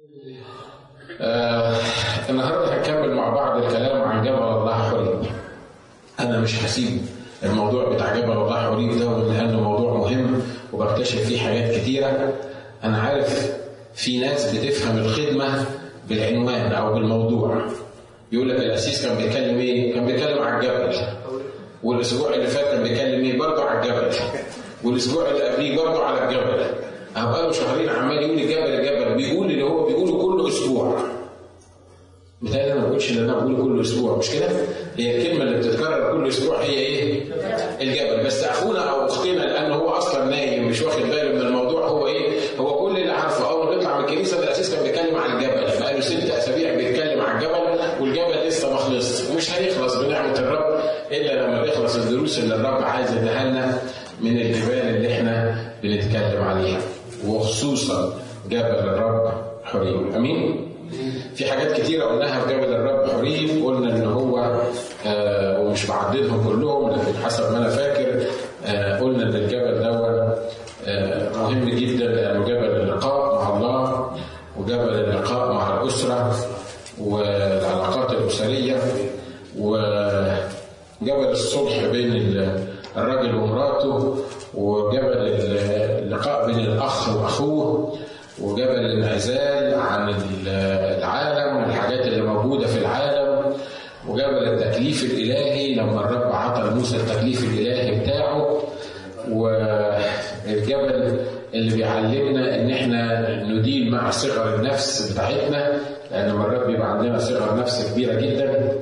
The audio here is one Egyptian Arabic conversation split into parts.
آه النهارده هنكمل مع بعض الكلام عن جبل الله حريب. انا مش هسيب الموضوع بتاع جبل الله حريب ده لانه موضوع مهم وبكتشف فيه حاجات كتيره. انا عارف في ناس بتفهم الخدمه بالعنوان او بالموضوع. يقول لك الاسيس كان بيتكلم ايه؟ كان بيتكلم على الجبل. والاسبوع اللي فات كان بيتكلم ايه؟ برضه على الجبل. والاسبوع اللي قبليه برضه على الجبل. بقى له شهرين عمال يقول الجبل الجبل بيقول اللي هو بيقوله كل اسبوع. مثال انا ما بقولش اللي انا بقوله كل اسبوع مش كده؟ هي الكلمه اللي بتتكرر كل اسبوع هي ايه؟ الجبل بس اخونا او اختنا لان هو اصلا نايم مش واخد باله من الموضوع هو ايه؟ هو كل اللي عارفه اول ما بيطلع من الكنيسه الاساس كان بيتكلم عن الجبل بقى له ست اسابيع بيتكلم عن الجبل والجبل لسه ما خلصش ومش هيخلص بنعمه الرب الا لما يخلص الدروس اللي الرب عايز يديها لنا من الجبال اللي احنا بنتكلم عليها وخصوصا جبل الرب حريم امين؟ في حاجات كتيرة قلناها في جبل الرب حريم قلنا ان هو آه ومش بعددهم كلهم لكن حسب ما انا فاكر آه قلنا ان الجبل دوت آه مهم جدا لانه جبل اللقاء مع الله وجبل اللقاء مع الاسره والعلاقات الاسريه وجبل الصلح بين الراجل ومراته وجبل اللقاء بين الاخ واخوه وجبل الانعزال عن العالم والحاجات اللي موجوده في العالم وجبل التكليف الالهي لما الرب عطى لموسى التكليف الالهي بتاعه والجبل اللي بيعلمنا ان احنا ندين مع صغر النفس بتاعتنا لان مرات بيبقى عندنا صغر نفس كبيره جدا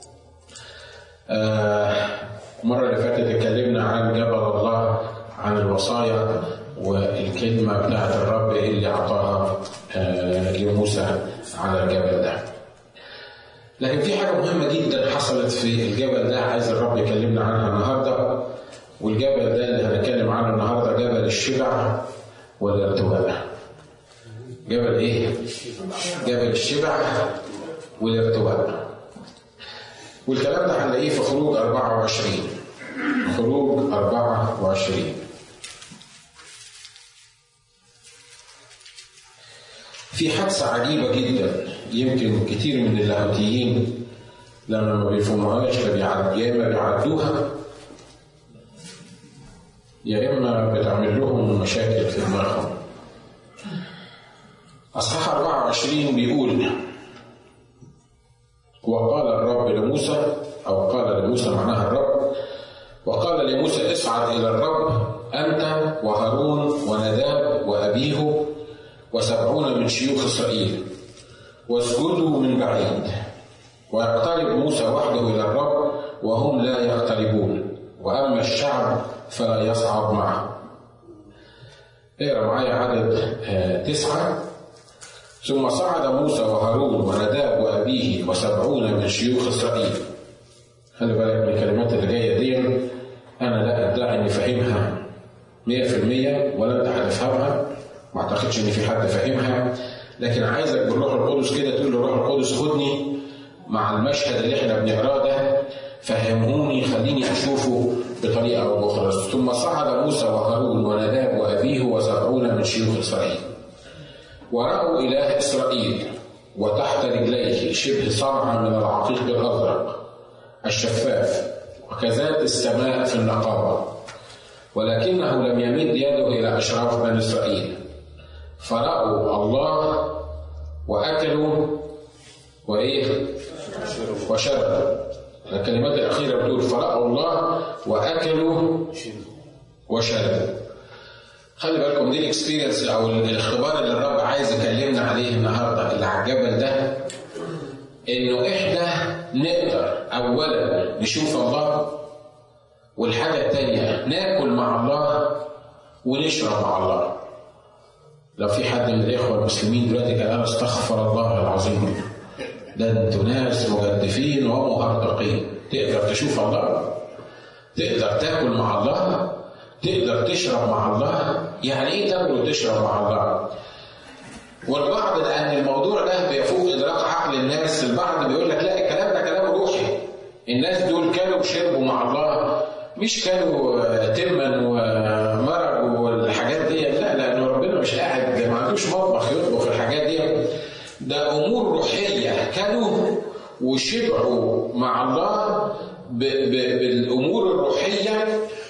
المره اللي فاتت اتكلمنا عن جبل الله عن الوصايا والكلمة بتاعت الرب اللي أعطاها لموسى على الجبل ده. لكن في حاجة مهمة جدا حصلت في الجبل ده عايز الرب يكلمنا عنها النهاردة والجبل ده اللي هنتكلم عنه النهاردة جبل الشبع والارتواء. جبل إيه؟ جبل الشبع والارتواء. والكلام ده هنلاقيه في خروج 24 خروج 24 في حادثة عجيبة جدا يمكن كتير من اللاهوتيين لما ما بيفهموهاش يا إما بيعدوها يا إما بتعمل لهم مشاكل في دماغهم. أصحاح 24 بيقول وقال الرب لموسى أو قال لموسى معناها الرب وقال لموسى اصعد إلى الرب أنت وهارون ونداب وأبيه وسبعون من شيوخ إسرائيل واسجدوا من بعيد ويقترب موسى وحده إلى الرب وهم لا يقتربون وأما الشعب فلا يصعد معه اقرا معايا عدد تسعة ثم صعد موسى وهارون ونداب وأبيه وسبعون من شيوخ إسرائيل خلي بالك من الكلمات اللي جاية دي أنا لا أدعي إني فاهمها 100% ولا أنت هتفهمها ما اعتقدش ان في حد فاهمها لكن عايزك بالروح القدس كده تقول للروح القدس خدني مع المشهد اللي احنا بنقراه ده فهمهوني خليني اشوفه بطريقه او باخرى ثم صعد موسى وهارون ونداب وابيه وسبعون من شيوخ اسرائيل ورأوا إله إسرائيل وتحت رجليه شبه صنعة من العقيق الأزرق الشفاف وكذات السماء في النقابة ولكنه لم يمد يده إلى أشراف بني إسرائيل فرأوا الله وأكلوا وإيه؟ وشربوا الكلمات الأخيرة بتقول فرأوا الله وأكلوا وشربوا خلي بالكم دي الاكسبيرينس او الاختبار اللي الرب عايز يكلمنا عليه النهارده اللي على الجبل ده انه احنا نقدر اولا نشوف الله والحاجه الثانيه ناكل مع الله ونشرب مع الله لو في حد من الاخوه المسلمين دلوقتي كان انا استغفر الله العظيم ده انتوا ناس مجدفين ومهرطقين تقدر تشوف الله تقدر تاكل مع الله تقدر تشرب مع الله يعني ايه تاكل وتشرب مع الله والبعض لان الموضوع ده بيفوق ادراك عقل الناس البعض بيقول لك لا الكلام ده كلام روحي الناس دول كانوا وشربوا مع الله مش كانوا تما ومرق والحاجات دي لا لان ربنا مش قاعد ما عندوش مطبخ يطبخ الحاجات دي وشبعوا مع الله بالامور الروحيه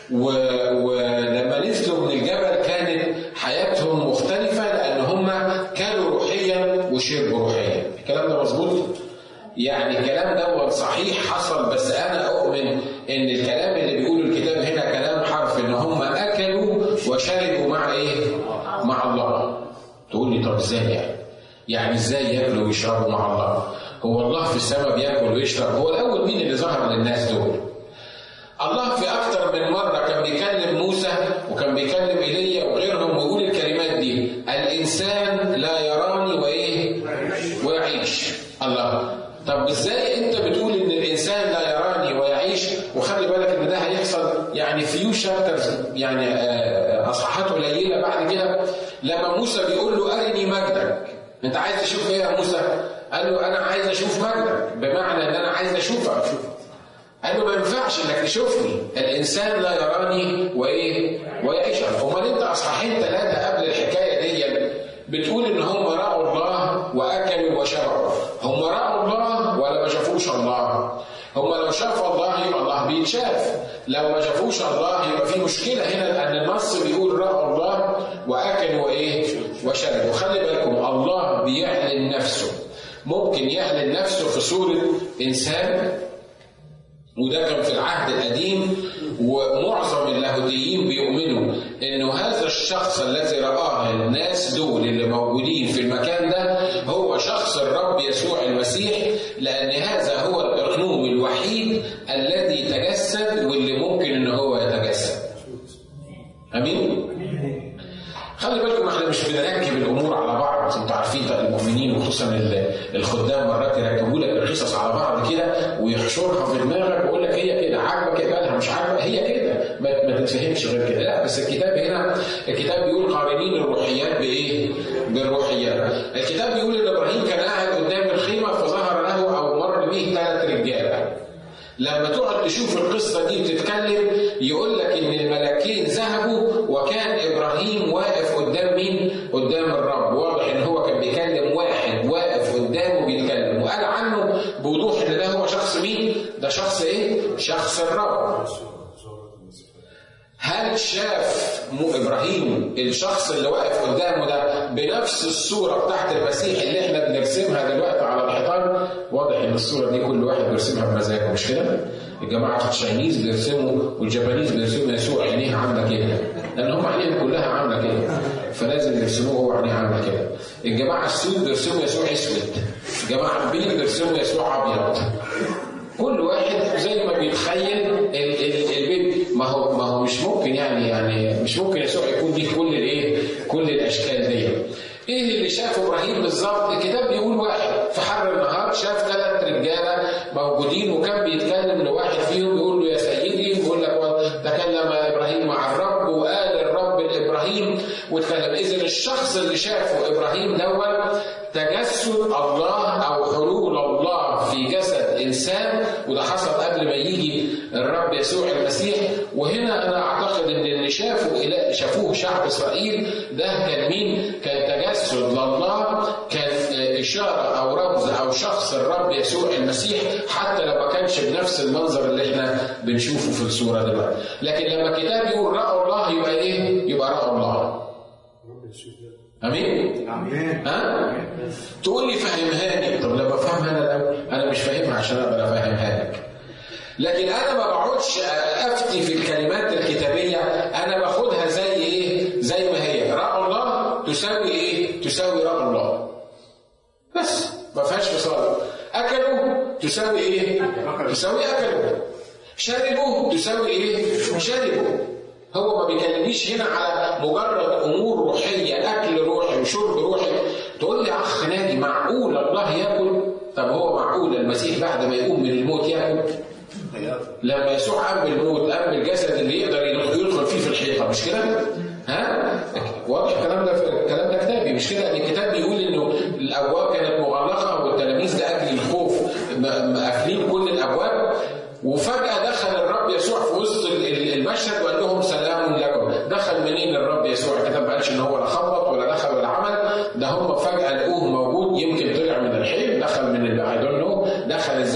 ولما نزلوا من الجبل كانت حياتهم مختلفه لان هم كانوا روحيا وشبه روحيا الكلام ده مظبوط يعني الكلام ده صحيح حصل بس انا اؤمن ان الكلام اللي بيقوله الكتاب هنا كلام حرف ان هم اكلوا وشربوا مع ايه؟ مع الله. تقول لي طب ازاي يعني؟ يعني ازاي ياكلوا ويشربوا مع الله؟ هو الله في السماء بياكل ويشرب هو الاول مين اللي ظهر للناس دول؟ الله في اكثر من مره كان بيكلم موسى وكان بيكلم ايليا وغيرهم ويقول الكلمات دي الانسان لا يراني وايه؟ ويعيش الله طب ازاي انت بتقول ان الانسان لا يراني ويعيش وخلي بالك ان ده هيحصل يعني فيو شابترز يعني اصحاحات قليله بعد كده لما موسى بيقول له ارني مجدك انت عايز تشوف ايه يا موسى؟ قال له انا عايز اشوف مجدك بمعنى ان انا عايز اشوفك قال له ما ينفعش انك تشوفني الانسان لا يراني وايه ويعيش امال انت اصحاحين ثلاثه قبل الحكايه دي بتقول ان هم راوا الله واكلوا وشبعوا هم راوا الله ولا ما شافوش الله هم لو شافوا الله يبقى الله بيتشاف لو ما شافوش الله يبقى في مشكله هنا لان النص بيقول راوا الله واكلوا وايه وشربوا خلي بالكم الله بيعلن نفسه ممكن يعلن نفسه في صوره انسان وده كان في العهد القديم ومعظم اللاهوتيين بيؤمنوا انه هذا الشخص الذي رآه الناس دول اللي موجودين في المكان ده هو شخص الرب يسوع المسيح لان هذا هو الاقنوم الوحيد الذي تجسد واللي ممكن ان هو يتجسد. امين؟ خلي بالكم احنا مش بنركب الامور على بعض انتوا عارفين المؤمنين وخصوصا الخدام مرات يركبوا لك القصص على بعض كده ويحشرها في دماغك ويقول لك هي كده عاجبك اقبلها مش عاجبك هي كده ما, ما تتفهمش غير كده لا بس الكتاب هنا الكتاب بيقول قارنين الروحيات بايه؟ بالروحيات الكتاب بيقول ان ابراهيم كان قاعد قدام الخيمه فظهر له او مر به ثلاث رجاله لما تقعد تشوف القصه دي وتتكلم يقول لك ان الملكين ذهبوا وكان ابراهيم واقف قدام مين؟ قدام الرب، واضح ان هو كان بيكلم واحد واقف قدامه بيتكلم، وقال عنه بوضوح ان ده هو شخص مين؟ ده شخص ايه؟ شخص الرب. هل شاف ابراهيم الشخص اللي واقف قدامه ده بنفس الصوره بتاعت المسيح اللي احنا بنرسمها دلوقتي على الحيطان واضح ان الصوره دي كل واحد بيرسمها بمزاجه مش كده؟ الجماعه التشاينيز بيرسموا والجابانيز بيرسموا يسوع عينيه عامله كده لان هم عينيهم كلها عامله كده فلازم يرسموه هو عينيه عامله كده الجماعه السود بيرسموا يسوع اسود الجماعه البيض بيرسموا يسوع ابيض كل واحد زي ما بيتخيل البيت ما هو ما هو مش ممكن يعني يعني مش ممكن يسوع يكون ليه كل الايه كل الاشكال دي ايه اللي شافه ابراهيم بالظبط الكتاب بيقول واحد في حر النهار شاف ثلاث رجاله موجودين وكان بيتكلم لواحد فيهم بيقول له يا سيدي بيقول لك تكلم ابراهيم مع الرب وقال الرب لابراهيم واتكلم اذا الشخص اللي شافه ابراهيم دوت تجسد الله او حلول الله في جسد انسان وده حصل قبل ما يجي الرب يسوع المسيح وهنا انا اعتقد ان اللي شافوا شافوه شعب اسرائيل ده كان مين؟ كان تجسد لله كان اشاره او رمز او شخص الرب يسوع المسيح حتى لو ما كانش بنفس المنظر اللي احنا بنشوفه في الصوره دلوقتي لكن لما الكتاب يقول راوا الله يبقى ايه؟ يبقى راوا الله امين؟ امين ها؟ تقول لي فهمهاني طب لما افهمها انا لو انا مش فاهمها عشان اقدر افهمها لك لكن انا ما بقعدش افتي في الكلمات الكتابيه انا باخدها زي ايه؟ زي ما هي راى الله تساوي ايه؟ تساوي راى الله بس ما فيهاش فصال اكلوا تساوي ايه؟ تساوي اكلوا شربوا تساوي ايه؟ شربوا هو ما بيكلمنيش هنا على مجرد امور روحيه اكل روحي وشرب روحي تقول لي اخ ناجي معقول الله ياكل طب هو معقول المسيح بعد ما يقوم من الموت ياكل لما يسوع قام من الموت قام من الجسد اللي يقدر يدخل فيه في الحيطه مش كده؟ ها؟ واضح الكلام ده الكلام ده كتابي مش كده؟ الكتاب بيقول انه الابواب كانت مغلقه والتلاميذ لاجل الخوف قافلين كل الابواب وفجاه دخل الرب يسوع في وسط المشهد وقال لهم سلام لكم دخل منين الرب يسوع الكتاب ما قالش ان هو لا خبط ولا دخل ولا عمل ده هم فجاه لقوه موجود يمكن طلع من الحلم دخل من اي دون نو دخل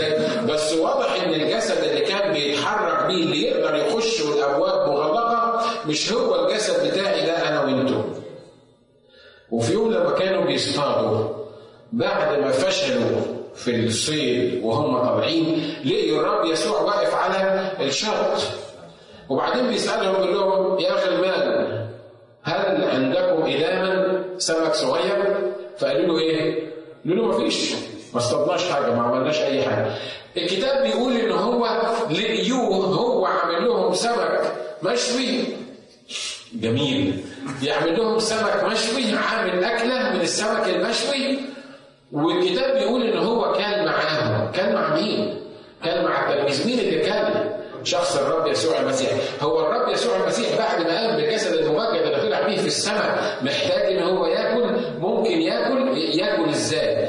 مش هو الجسد بتاعي ده انا وانتم وفي يوم لما كانوا بيصطادوا بعد ما فشلوا في الصيد وهم طالعين لقيوا الرب يسوع واقف على الشط وبعدين بيسألهم بيقول لهم يا أخي المال هل عندكم إداما سمك صغير؟ فقالوا له إيه؟ قالوا له مفيش ما اصطدناش حاجة ما عملناش أي حاجة الكتاب بيقول إن هو لقيوه هو عامل لهم سمك مشوي جميل يعمل لهم سمك مشوي عامل أكلة من السمك المشوي والكتاب بيقول إن هو كان معاهم كان مع مين؟ كان مع التلاميذ مين اللي كان؟ شخص الرب يسوع المسيح هو الرب يسوع المسيح بعد ما قام بالجسد الممجد اللي طلع بيه في السماء محتاج ان هو ياكل ممكن ياكل ياكل ازاي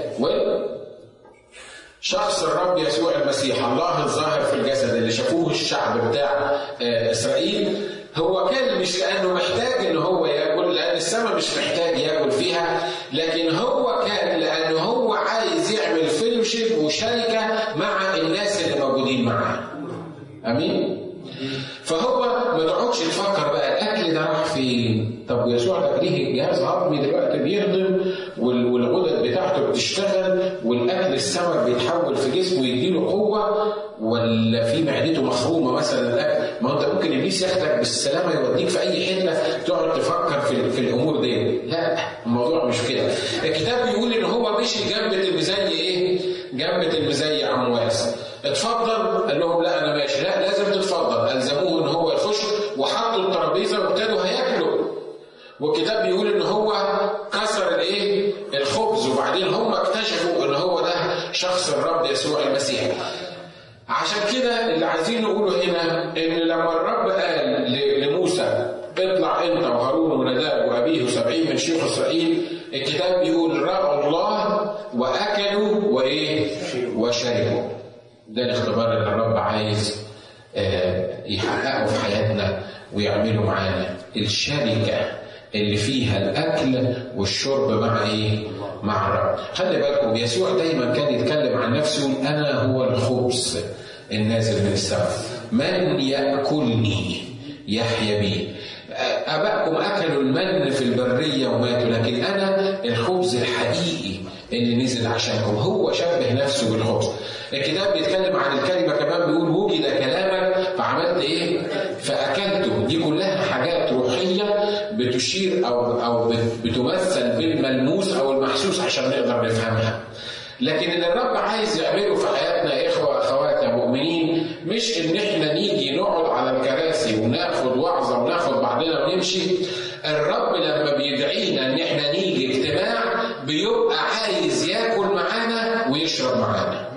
شخص الرب يسوع المسيح الله الظاهر في الجسد اللي شافوه الشعب بتاع اسرائيل هو كان مش لانه محتاج ان هو ياكل لان السماء مش محتاج ياكل فيها لكن هو كان لانه هو عايز يعمل فيلوشيب وشركه مع الناس اللي موجودين معاه امين فهو ما تقعدش تفكر بقى الاكل ده راح فين طب يسوع ده ليه جهاز هضمي دلوقتي بيهضم والغدد بتاعته بتشتغل والاكل السمك بيتحول في جسمه يديله قوه ولا في معدته مخرومه مثلا الاكل ما انت ممكن ابليس ياخدك بالسلامه يوديك في اي حته تقعد تفكر في, في الامور دي لا الموضوع مش كده الكتاب بيقول ان هو مشي جنب المزي ايه جنب المزي عمواس اتفضل قال لهم لا انا ماشي لا لازم تتفضل الزموه ان هو يخش وحطوا الترابيزه وابتدوا هياكلوا والكتاب بيقول ان هو كسر الايه الخبز وبعدين هم اكتشفوا ان هو ده شخص الرب يسوع المسيح عشان كده اللي عايزين نقوله هنا ان لما الرب قال لموسى اطلع انت وهارون ونداب وابيه سبعين من شيوخ اسرائيل الكتاب بيقول راوا الله واكلوا وايه وشربوا ده الاختبار اللي الرب عايز يحققه في حياتنا ويعمله معانا الشركة اللي فيها الأكل والشرب مع إيه؟ مع الرب خلي بالكم يسوع دايما كان يتكلم عن نفسه أنا هو الخبز النازل من السماء من يأكلني يحيا بي أبائكم أكلوا المن في البرية وماتوا لكن أنا الخبز الحقيقي اللي نزل عشانكم هو شبه نفسه بالخبز الكتاب بيتكلم عن الكلمه كمان بيقول وجد كلامك فعملت ايه؟ فاكلته دي كلها حاجات روحيه بتشير او او بتمثل بالملموس او المحسوس عشان نقدر نفهمها. لكن اللي الرب عايز يعمله في حياتنا يا اخوه اخوات يا مؤمنين مش ان احنا نيجي نقعد على الكراسي وناخد وعظه وناخد بعضنا ونمشي الرب لما بيدعينا ان احنا نيجي اجتماع بيبقى عايز ياكل معانا ويشرب معانا.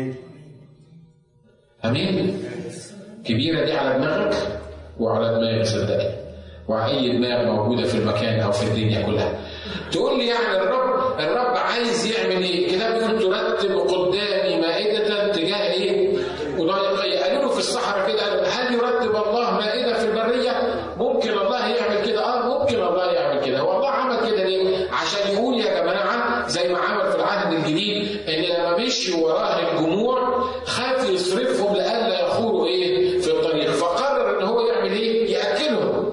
امين كبيره دي على دماغك وعلى دماغي صدقني وعلى اي دماغ موجوده في المكان او في الدنيا كلها تقول لي يعني الرب الرب عايز يعمل ايه كده بيقول ترتب قدامي مائده تجاه ايه وضيقيه قالوا له في الصحراء كده هل يرتب الله مائده في البريه ممكن الله يعمل كده اه ممكن الله يعمل كده هو الله عمل كده ليه عشان يقول يا جماعه زي ما عمل في العهد الجديد ان لما مشي وراه الجموع خاف يصرفهم لئلا يخوروا ايه في الطريق فقرر ان هو يعمل ايه ياكلهم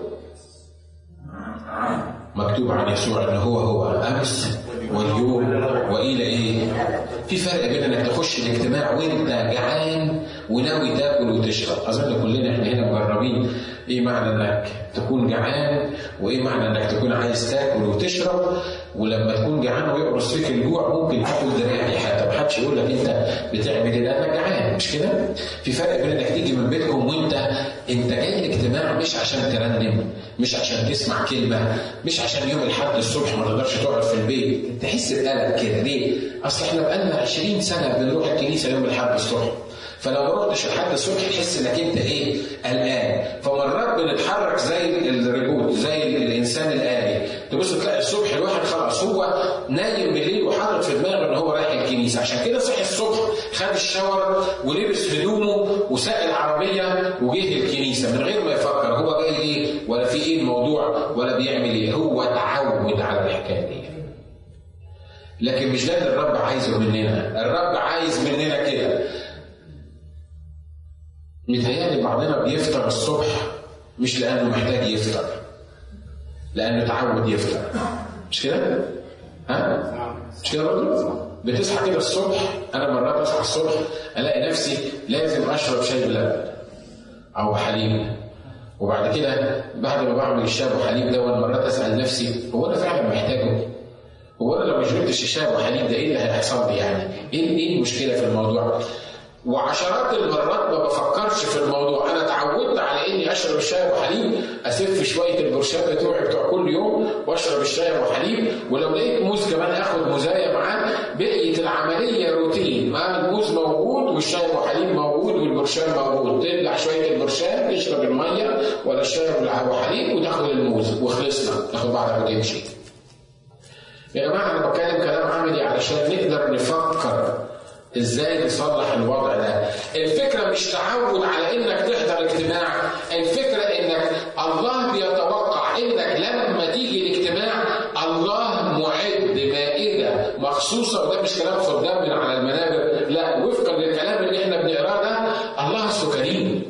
مكتوب عن يسوع ان هو هو امس واليوم والى ايه في فرق بين انك تخش الاجتماع وانت جعان وناوي تاكل وتشرب اظن كلنا احنا هنا مجربين ايه معنى انك تكون جعان وايه معنى انك تكون عايز تاكل وتشرب ولما تكون جعان ويقرص فيك الجوع ممكن تاكل دراعي حتى ما حدش يقول لك انت بتعمل ايه لانك جعان مش كده؟ في فرق بين انك تيجي من بيتكم وانت انت جاي الاجتماع مش عشان ترنم مش عشان تسمع كلمه مش عشان يوم الاحد الصبح ما تقدرش تقعد في البيت تحس بقلق كده ليه؟ اصل احنا بقالنا 20 سنه بنروح الكنيسه يوم الاحد الصبح فلو ما رحتش لحد الصبح تحس انك انت ايه؟ قلقان فمرات بنتحرك زي الريبوت زي الانسان الالي تبص تلاقي الصبح الواحد خلاص هو نايم بالليل وحاطط في دماغه ان هو رايح الكنيسه عشان كده صحي الصبح خد الشاور ولبس هدومه وساق العربيه وجه الكنيسه من غير ما يفكر هو جاي ايه ولا في ايه الموضوع ولا بيعمل ايه هو اتعود على الحكايه دي لكن مش ده اللي الرب عايزه مننا الرب عايز مننا كده متهيألي بعضنا بيفطر الصبح مش لانه محتاج يفطر لانه تعود يفطر مش كده؟ ها؟ مش كده برضه؟ بتصحى كده الصبح انا مرات اصحى الصبح الاقي نفسي لازم اشرب شاي بلبن او حليب وبعد كده بعد ما بعمل الشاي وحليب ده مرات اسال نفسي هو انا فعلا محتاجه؟ هو انا لو ما شربتش الشاي وحليب ده ايه اللي هيحصل لي يعني؟ ايه ايه المشكله في الموضوع؟ وعشرات المرات ما بفكرش في الموضوع انا اتعودت على اني اشرب الشاي وحليب اسف شويه البرشام بتوعي بتوع كل يوم واشرب الشاي وحليب ولو لقيت موز كمان اخد موزايه معاه بقيت العمليه روتين ما الموز موجود والشاي وحليب موجود والبرشام موجود تبلع شويه البرشام تشرب الميه ولا الشاي وحليب وتاخد الموز وخلصنا تاخد بعضك وتمشي يا جماعه انا بتكلم كلام عملي علشان نقدر نفكر ازاي نصلح الوضع ده الفكره مش تعود على انك تحضر اجتماع الفكره انك الله بيتوقع انك لما تيجي الاجتماع الله معد مائده مخصوصه وده مش كلام خدام من على المنابر لا وفقا للكلام اللي احنا بنقراه ده الله اصله كريم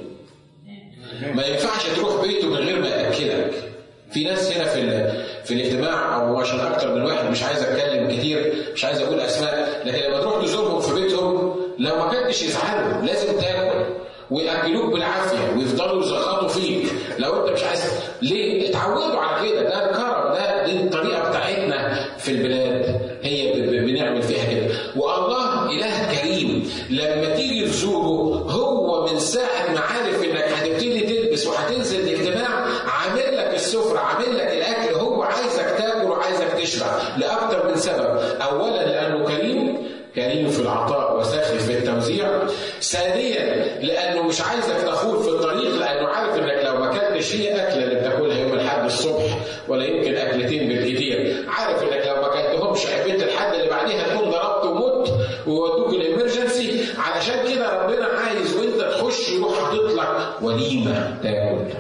ما ينفعش تروح بيته من غير ما ياكلك في ناس هنا في في الاجتماع او عشان اكتر من واحد مش عايز اتكلم كتير مش عايز اقول اسماء لكن لما تروح تزورهم في بيتهم لو ما كنتش يزعلوا لازم تاكل وياكلوك بالعافيه ويفضلوا يزغطوا فيك لو انت مش عايز ليه؟ اتعودوا على كده ده الكرم ده دي الطريقه بتاعتنا في البلاد هي بنعمل فيها كده والله اله كريم لما تيجي تزوره هو من ساعه ما عارف انك هتبتدي تلبس وهتنزل الاجتماع عامل لك السفره عامل لك الاكل هو عايزك تاكل وعايزك تشبع لاكثر من سبب اولا لانه كريم كريم في العطاء وساخي في التوزيع ثانيا لانه مش عايزك تخوض في الطريق لانه عارف انك لو ما اكلتش هي اكله اللي بتاكلها يوم الاحد الصبح ولا يمكن اكلتين بالكتير عارف انك لو ما اكلتهمش بنت الحد اللي بعديها تكون ضربت ومت وودوك الامرجنسي علشان كده ربنا عايز وانت تخش يروح حاطط لك وليمه تاكل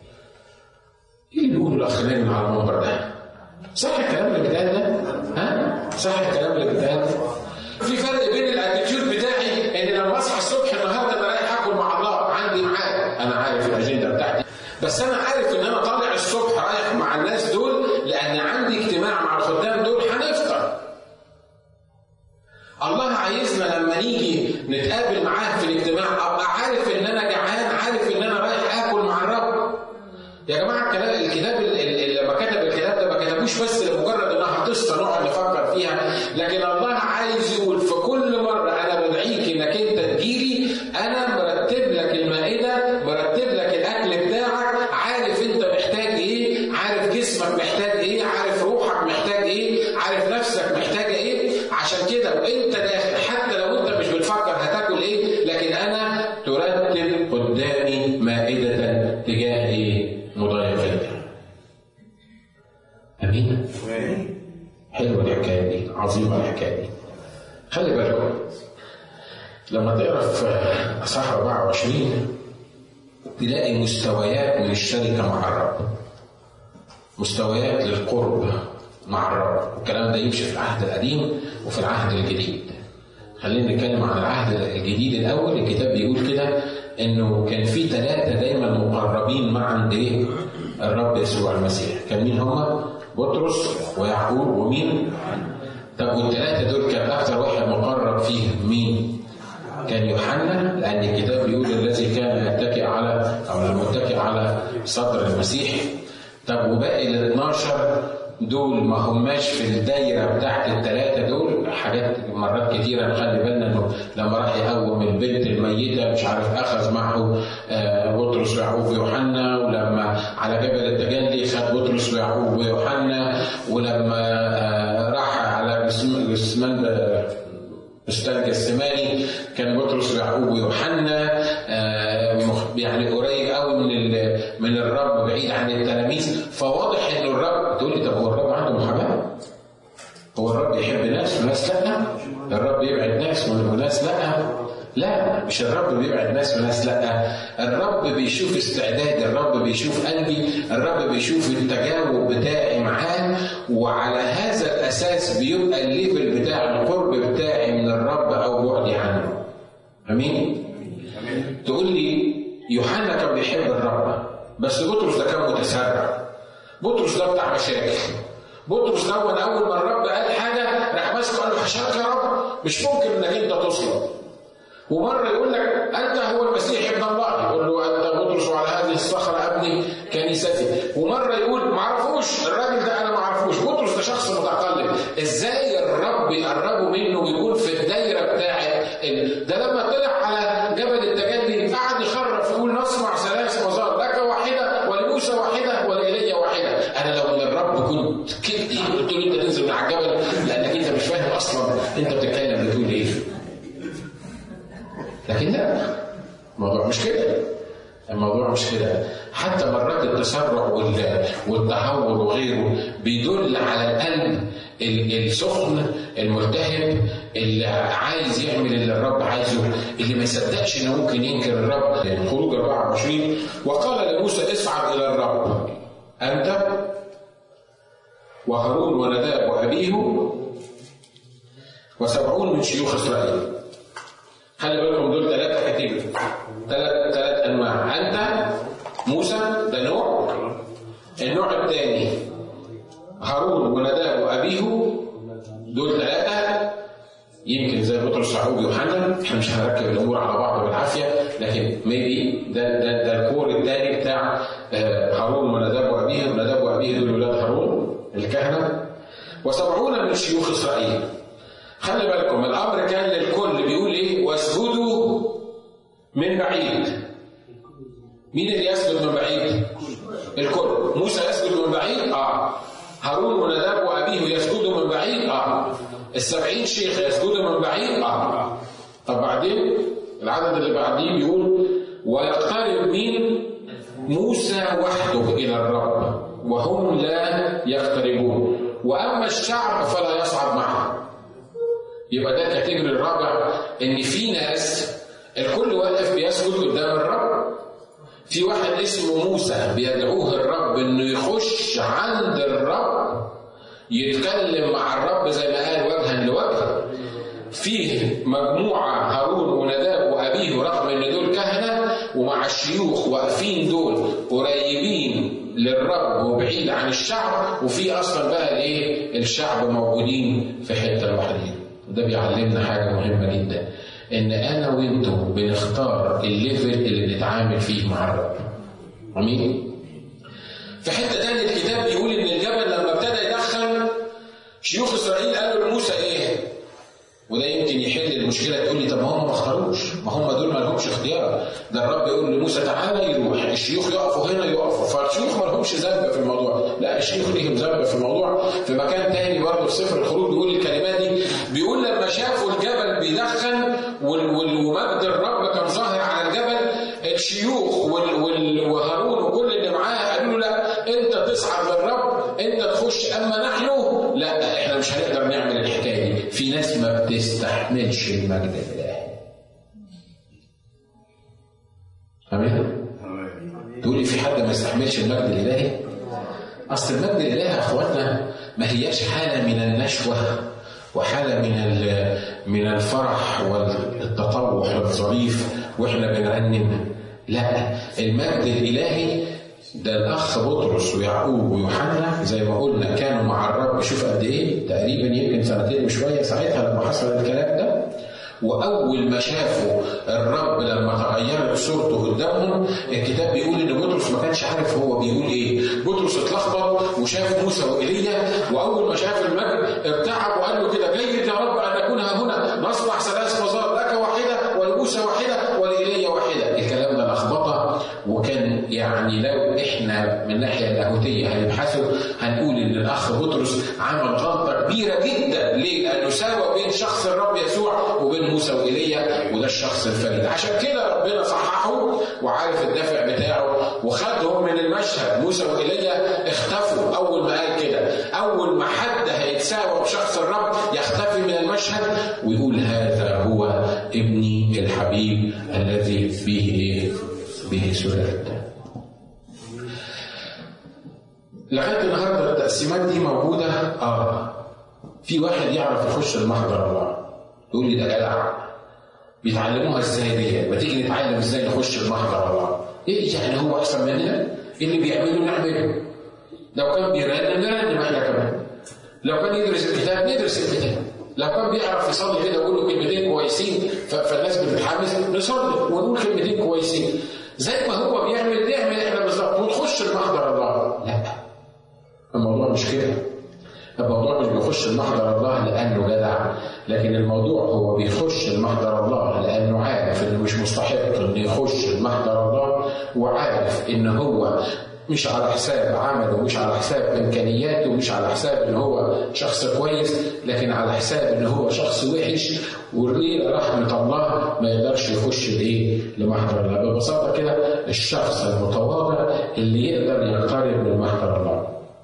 ايه اللي بيقوله الاخ نايم على المنبر ده؟ صح الكلام اللي بيتقال ده؟ ها؟ صح الكلام اللي بيتقال في فرق بين الاتيتيود بتاعي ان لما اصحى الصبح النهارده انا رايح اكل مع الله عندي ميعاد انا عارف الاجنده بتاعتي بس انا عارف ان انا طالع الصبح رايح مع الناس دول لان عندي اجتماع مع الخدام دول هنفطر الله عايزنا لما نيجي نتقابل معاه في الاجتماع ابقى عارف ان انا جعان عارف ان انا رايح اكل مع الرب يا جماعه الكلام الكتاب اللي لما كتب الكتاب ده ما كتبوش بس لمجرد انها قصه نقعد نفكر فيها لكن الله عايز يقول في كل مره انا بدعيك انك انت تجيلي انا مرتب لك المائده مرتب لك الاكل بتاعك عارف انت محتاج ايه عارف جسمك محتاج ايه عارف روحك محتاج ايه عارف نفسك محتاجه ايه عشان كده وانت داخل حتى لو انت مش بتفكر هتاكل ايه لكن انا ترتب قدامي مائده تجاه ايه مضايقتي امين حلوه الحكايه دي عظيمه الحكايه دي خلي بالكم لما تقرا في اصحاح 24 تلاقي مستويات من الشركه مع الرب مستويات للقرب مع الرب الكلام ده يمشي في العهد القديم وفي العهد الجديد خلينا نتكلم عن العهد الجديد الاول الكتاب بيقول كده انه كان في ثلاثه دايما مقربين مع عند ايه؟ الرب يسوع المسيح كان مين هم؟ بطرس ويعقوب ومين؟ طب والثلاثه دول كان اكثر واحد مقرب فيهم مين؟ كان يوحنا لان الكتاب بيقول الذي كان يتكئ على او المتكئ على صدر المسيح طب وباقي ال 12 دول ما هماش في الدايره بتاعت الثلاثه دول حاجات مرات كتيره نخلي بالنا انه لما راح يقوم البنت الميته مش عارف اخذ معه بطرس ويعقوب ويوحنا ولما على جبل التجلي خد بطرس ويعقوب ويوحنا ولما راح على جسمان بستان جسماني كان بطرس ويعقوب ويوحنا يعني قريب قوي من من الرب بعيد عن التلاميذ فواضح ان الرب تقول لي طب هو الرب عنده محاباه؟ هو الرب يحب ناس وناس لا؟ الرب يبعد ناس وناس لا؟ لا مش الرب بيبعد ناس وناس لا الرب بيشوف استعداد الرب بيشوف قلبي الرب بيشوف التجاوب بتاعي معاه وعلى هذا الاساس بيبقى الليفل بتاع القرب بتاعي من الرب او بعدي عنه امين تقول لي يوحنا كان بيحب الرب بس بطرس بطرس ده بتاع مشاكل بطرس ده اول ما الرب قال حاجه راح ماسكه قال له حشاك يا رب مش ممكن انك انت تصلب ومره يقول لك انت هو المسيح ابن الله يقول له انت بطرس وعلى هذه الصخره ابني كنيستي ومره يقول ما اعرفوش الراجل ده انا ما اعرفوش بطرس ده شخص متقلب ازاي الرب يقربوا منه ويكون في الدايره بتاعه ده لما طلع على جبل التجلي قعد يخرف يقول نصنع ثلاث مزار لك واحده ولموسى واحده ولإيليا واحده انا لو من الرب كنت كنت قلت له انت تنزل من على الجبل لانك انت مش فاهم اصلا انت بتتكلم بتقول ايه لكن لا الموضوع مش كده الموضوع مش كده حتى مرات التسرع والتهور وغيره بيدل على القلب السخن الملتهب اللي عايز يعمل اللي الرب عايزه اللي ما يصدقش انه ممكن ينكر الرب خروج 24 وقال لموسى اصعد الى الرب انت وهارون ونداب وابيه وسبعون من شيوخ اسرائيل خلي بالكم دول ثلاثة كتيبة ثلاث ثلاث أنواع أنت موسى ده نوع النوع الثاني هارون ونداب وأبيه دول ثلاثة يمكن زي بطرس يعقوب ويوحنا احنا مش هنركب الامور على بعض بالعافيه لكن ميبي ده ده ده الكور الثاني بتاع هارون ونداب وابيه ونداب وابيه دول ولاد هارون الكهنه وسبعون من شيوخ اسرائيل خلي بالكم الامر كان للكل بيقول ايه واسجدوا من بعيد مين اللي يسجد من بعيد الكل موسى يسجد من بعيد اه هارون ونداب وابيه يسجدوا من بعيد اه السبعين شيخ يسجدوا من بعيد اه طب بعدين العدد اللي بعديه بيقول ويقترب مين موسى وحده الى الرب وهم لا يقتربون واما الشعب فلا يصعد معه يبقى ده الكاتيجوري الرابع ان في ناس الكل واقف بيسجد قدام الرب في واحد اسمه موسى بيدعوه الرب انه يخش عند الرب يتكلم مع الرب زي ما قال وجها لوجه فيه مجموعة هارون ونداب وأبيه رغم إن دول كهنة ومع الشيوخ واقفين دول قريبين للرب وبعيد عن الشعب وفي أصلا بقى الإيه الشعب موجودين في حتة لوحدين وده بيعلمنا حاجة مهمة جدا إن أنا وأنتم بنختار الليفل اللي نتعامل فيه مع الرب. أمين؟ في حتة تانية الكتاب بيقول إن الجبل لما ابتدى يدخن شيوخ إسرائيل قالوا لموسى إيه؟ وده يمكن يحل المشكله تقول لي طب ما هم ما اختاروش ما هم دول ما لهمش اختيار ده الرب يقول لموسى تعالى يروح الشيوخ يقفوا هنا يقفوا فالشيوخ ما لهمش ذنب في الموضوع لا الشيوخ ليهم ذنب في الموضوع في مكان تاني برضه في سفر الخروج بيقول الكلمات دي بيقول لما شافوا الجبل بيدخن ومجد الرب كان ظاهر على الجبل الشيوخ وهارون وكل اللي معاه قالوا له لا انت تصعد للرب انت تخش اما نحن لا احنا مش هنقدر نعمل الحكايه دي في ناس ما بتستحملش المجد الالهي امين تقولي في حد ما يستحملش المجد الالهي اصل المجد الالهي يا اخواتنا ما هياش حاله من النشوه وحاله من من الفرح والتطوح الظريف واحنا بنرنم لا المجد الالهي ده الاخ بطرس ويعقوب ويوحنا زي ما قلنا كانوا مع الرب شوف قد ايه تقريبا يمكن سنتين وشويه ساعتها لما حصل الكلام ده واول ما شافوا الرب لما تغيرت صورته قدامهم الكتاب بيقول ان بطرس ما كانش عارف هو بيقول ايه بطرس اتلخبط وشاف موسى وايليا واول ما شاف المجد ارتعب وقال له كده جيد يا رب ان نكون ها هنا نصنع ثلاث مزار لك واحده ولموسى واحده ولإيليا واحده الكلام ده لخبطه وكان يعني لو احنا من الناحيه اللاهوتيه هنبحثه هنقول ان الاخ بطرس عمل غلطه كبيره جدا ليه؟ لانه ساوى بين شخص الرب يسوع وبين موسى وايليا وده الشخص الفريد عشان كده ربنا صححه وعارف الدافع بتاعه وخدهم من المشهد موسى وايليا اختفوا اول ما قال كده اول ما حد هيتساوى بشخص الرب يختفي من المشهد ويقول هذا هو ابني الحبيب الذي به ايه؟ به سررت لغايه النهارده التقسيمات دي موجوده اه في واحد يعرف يخش المحضر الله يقول لي ده جدع بيتعلموها ازاي دي ما تيجي نتعلم ازاي نخش المحضر الله ايه يعني هو احسن مننا اللي بيعمله نعمله لو كان بيرنم نرنم احنا كمان لو كان يدرس الكتاب ندرس الكتاب لو كان بيعرف يصلي كده ويقول له كلمتين كويسين فالناس بتتحمس نصلي ونقول كلمتين كويسين زي ما هو بيعمل نعمل احنا بالظبط ونخش لمحضر الله لا الموضوع مش كده الموضوع مش بيخش لمحضر الله لانه جدع لكن الموضوع هو بيخش لمحضر الله لانه عارف انه مش مستحق انه يخش لمحضر الله وعارف ان هو مش على حساب عمله مش على حساب امكانياته مش على حساب ان هو شخص كويس لكن على حساب ان هو شخص وحش وليه رحمه الله ما يقدرش يخش لايه؟ لمحضر الله ببساطه كده الشخص المتواضع اللي يقدر يقترب من محضر الله.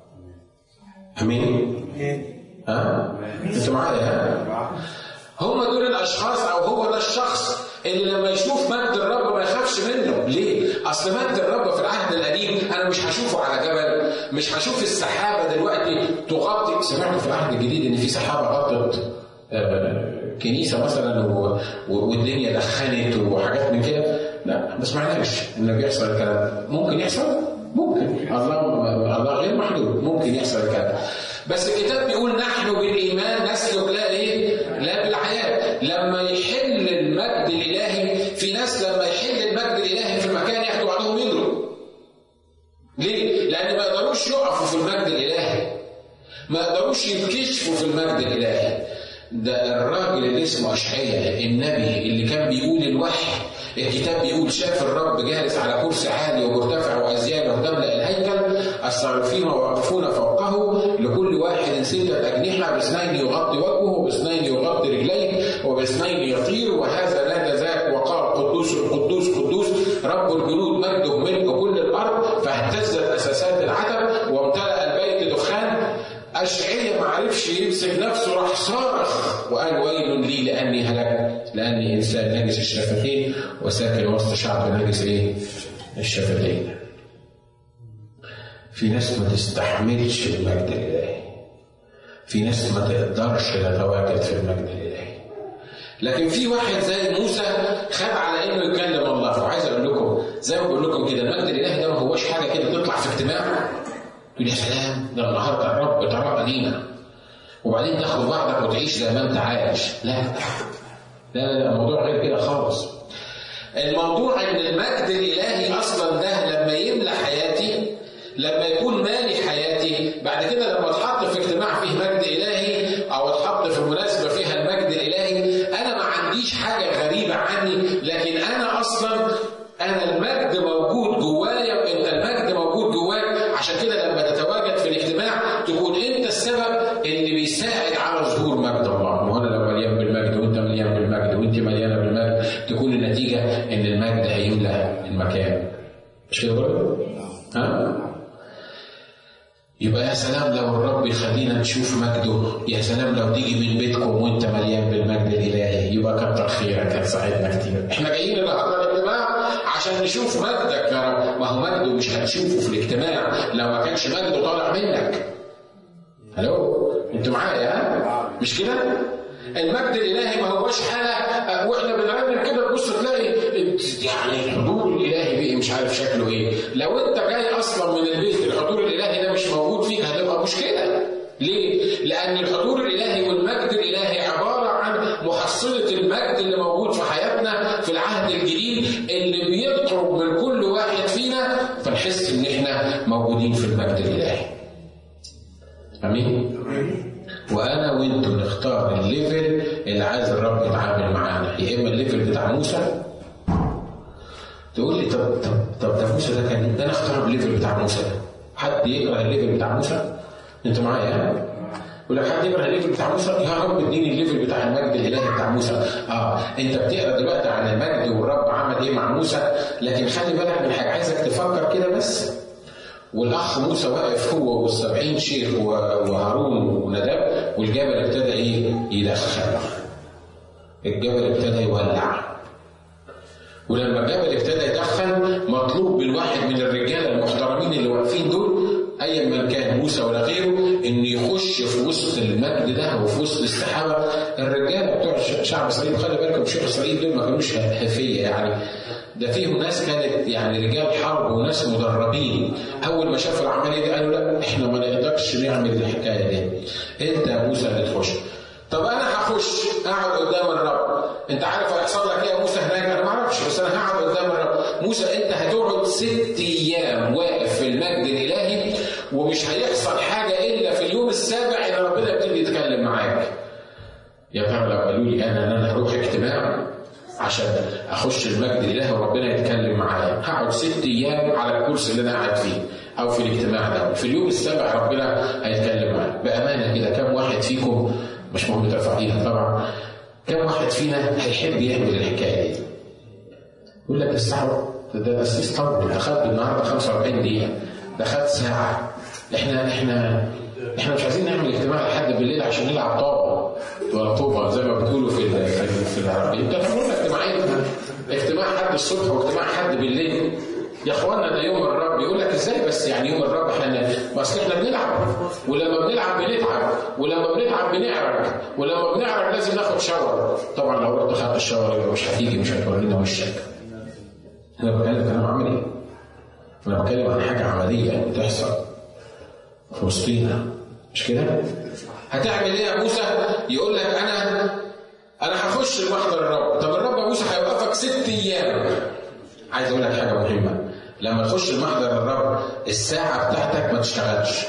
امين؟ ها؟ انتوا معايا ها؟ هم دول الاشخاص او هو ده الشخص اللي لما يشوف مجد الرب ما يخافش منه ليه اصل مجد الرب في العهد القديم انا مش هشوفه على جبل مش هشوف السحابه دلوقتي تغطي سمعتوا في العهد الجديد ان في سحابه غطت كنيسه مثلا والدنيا دخنت وحاجات من كده لا ما سمعناش ان بيحصل الكلام ممكن يحصل ممكن الله الله غير محدود ممكن يحصل الكلام بس الكتاب بيقول نحن بالايمان نسلك لا ايه؟ لا بالحياه لما يحل المجد الالهي في ناس لما يحل المجد الالهي في مكان ياخدوا بعضهم يجروا. ليه؟ لان ما يقدروش يقفوا في المجد الالهي. ما يقدروش يتكشفوا في المجد الالهي. ده الراجل اللي اسمه اشعياء النبي اللي كان بيقول الوحي الكتاب بيقول شاف الرب جالس على كرسي عالي ومرتفع وازيانه تملا الهيكل الصارفين واقفون فوقه لكل واحد ستة أجنحة باثنين يغطي وجهه وباثنين يغطي رجليه وباثنين يطير وهذا نادى ذاك وقال قدوس القدوس قدوس رب الجنود مجده ملك كل الأرض فاهتزت أساسات العتب وامتلأ البيت دخان أشعية ما عرفش يمسك نفسه راح صارخ وقال ويل لي لأني هلكت لأني إنسان نجس الشفتين وساكن وسط شعب نجس إيه؟ الشفتين. في ناس ما تستحملش المجد الإلهي. في ناس ما تقدرش تتواجد في المجد الإلهي. لكن في واحد زي موسى خد على انه يكلم الله وعايز اقول لكم زي ما بقول لكم كده المجد الالهي ده ما هوش حاجه كده تطلع في اجتماع تقول يا سلام ده النهارده الرب تراءى لينا وبعدين تاخد بعضك وتعيش زي ما انت عايش لا لا لا الموضوع غير كده خالص الموضوع ان المجد الالهي اصلا ده لما يملى حياتي لما يكون مالي حياتي بعد كده لما اتحط في اجتماع فيه مجد الهي او اتحط في مناسبه فيها المجد الالهي انا ما عنديش حاجه غريبه عني لكن انا اصلا انا المجد موجود جوايا وانت المجد موجود جواك عشان كده لما تتواجد في الاجتماع تكون انت السبب اللي بيساعد على ظهور مجد الله وانا لو مليان بالمجد وانت مليان بالمجد وانت مليانه بالمجد تكون النتيجه ان المجد هيملى المكان مش كده برضه؟ ها؟ يبقى يا سلام لو الرب يخلينا نشوف مجده يا سلام لو تيجي من بيتكم وانت مليان بالمجد الالهي يبقى كتر خيرك هتساعدنا كتير احنا جايين النهارده الاجتماع عشان نشوف مجدك يا رب ما هو مجده مش هتشوفه في الاجتماع لو ما كانش مجده طالع منك الو انتوا معايا ها مش كده المجد الالهي ما هوش حاله واحنا بنرنم كده تبص تلاقي يعني الحضور الالهي بيه مش عارف شكله ايه لو انت جاي اصلا من البيت الحضور الالهي ده مش موجود فيك هتبقى مشكله ليه؟ لأن الحضور الإلهي والمجد الإلهي عبارة عن محصلة المجد اللي موجود في حياتنا في العهد الجديد اللي بيطرب من كل واحد فينا فنحس إن إحنا موجودين في المجد الإلهي. أمين؟ وأنا وأنتوا نختار الليفل اللي عايز الرب يتعامل معانا، يا إما الليفل بتاع موسى تقول لي طب طب طب ده موسى ده كان ده انا اختار الليفل بتاع موسى ده. حد يكره الليفل بتاع موسى؟ انت معايا ولو حد يقرا الليفل بتاع موسى يا رب اديني الليفل بتاع المجد الالهي بتاع موسى اه انت بتقرا دلوقتي عن المجد والرب عمل ايه مع موسى لكن خلي بالك من حاجه عايزك تفكر كده بس والاخ موسى واقف هو والسبعين شيخ وهارون ونداب والجبل ابتدى ايه يدخن الجبل ابتدى يولع ولما الجبل ابتدى يدخن مطلوب من واحد من الرجاله المحترمين اللي واقفين دول ايا من كان موسى ولا غيره انه يخش تخش في وسط المجد ده وفي وسط السحابه الرجاله بتوع شعب اسرائيل خلي بالكم شيوخ اسرائيل دول ما كانوش هفيه يعني ده فيهم ناس كانت يعني رجال حرب وناس مدربين اول ما شافوا العمليه دي قالوا لا احنا ما نقدرش نعمل الحكايه دي انت يا موسى اللي تخش طب انا هخش اقعد قدام الرب انت عارف هيحصل لك ايه يا موسى هناك انا ما اعرفش بس انا هقعد قدام الرب موسى انت هتقعد ست ايام واقف في المجد الالهي ومش هيحصل حاجه الا في اليوم السابع ان ربنا يبتدي يتكلم معاك يا ترى لو قالوا لي انا ان انا هروح اجتماع عشان اخش المجد الالهي وربنا يتكلم معايا هقعد ست ايام على الكرسي اللي انا قاعد فيه او في الاجتماع ده في اليوم السابع ربنا هيتكلم معايا بامانه كده كم واحد فيكم مش مهم ترفع ايدك طبعا كم واحد فينا هيحب يعمل الحكايه دي يقول لك الساعه ده تاسيس طول ده خد النهارده 45 دقيقه ده خد ساعه احنا احنا احنا مش عايزين نعمل اجتماع لحد بالليل عشان نلعب طابه ولا طوبه زي ما بتقولوا في في, في العربيه انت تعملوا اجتماعين اجتماع حد الصبح واجتماع حد بالليل يا اخوانا ده يوم الرب يقول لك ازاي بس يعني يوم الرب احنا اصل احنا بنلعب ولما بنلعب بنتعب ولما بنتعب بنعرج ولما بنعرج لازم ناخد شاور طبعا لو رحت خدت الشاور يبقى مش هتيجي مش هتورينا وشك انا بتكلم كلام عملي انا بتكلم عن حاجه عمليه بتحصل في وسطينا مش كده؟ هتعمل ايه يا موسى؟ يقول لك انا انا هخش محضر الرب، طب الرب يا موسى هيوقفك ست ايام. عايز اقول لك حاجه مهمه، لما تخش محضر الرب الساعه بتاعتك ما تشتغلش.